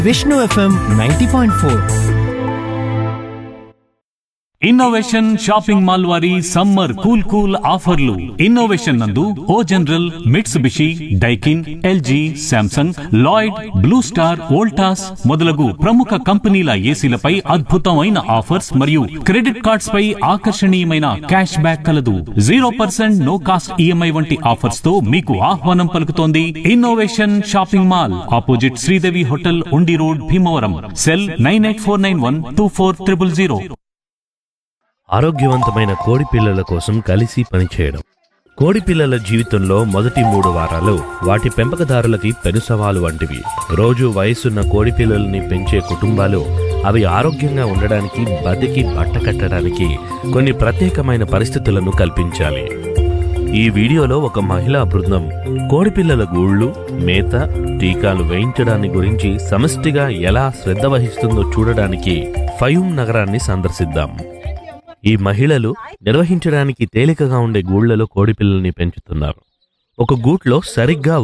Vishnu FM ninety point four innovation shopping mall వారి summer cool cool ఆఫర్లు innovation నందు O General Mitsubishi Daikin LG Samsung Lloyd Blue Star Voltas మొదలగు ప్రముఖ కంపెనీల ఏసీలపై అద్భుతమైన ఆఫర్స్ మరియు క్రెడిట్ కార్డ్స్ పై ఆకర్షణీయమైన క్యాష్ బ్యాక్ కలదు zero percent no cost EMI వంటి ఆఫర్స్ తో మీకు ఆహ్వానం పలుకుతోంది innovation shopping mall opposite Sridevi hotel Undi road Bhimavaram cell nine eight four nine one two four triple zero ఆరోగ్యవంతమైన కోడి పిల్లల కోసం కలిసి పనిచేయడం కోడి పిల్లల జీవితంలో మొదటి మూడు వారాలు వాటి పెంపకదారులకి పెను సవాలు వంటివి రోజు వయసున్న కోడి పిల్లల్ని పెంచే కుటుంబాలు అవి ఆరోగ్యంగా ఉండడానికి బతికి బట్ట కట్టడానికి కొన్ని ప్రత్యేకమైన పరిస్థితులను కల్పించాలి ఈ వీడియోలో ఒక మహిళా బృందం కోడిపిల్లల గూళ్ళు మేత టీకాలు వేయించడాన్ని గురించి సమష్టిగా ఎలా శ్రద్ధ వహిస్తుందో చూడడానికి ఫయూమ్ నగరాన్ని సందర్శిద్దాం ఈ మహిళలు నిర్వహించడానికి తేలికగా ఉండే గూళ్లలో కోడిపిల్లల్ని పెంచుతున్నారు ఒక గూట్లో సరిగ్గా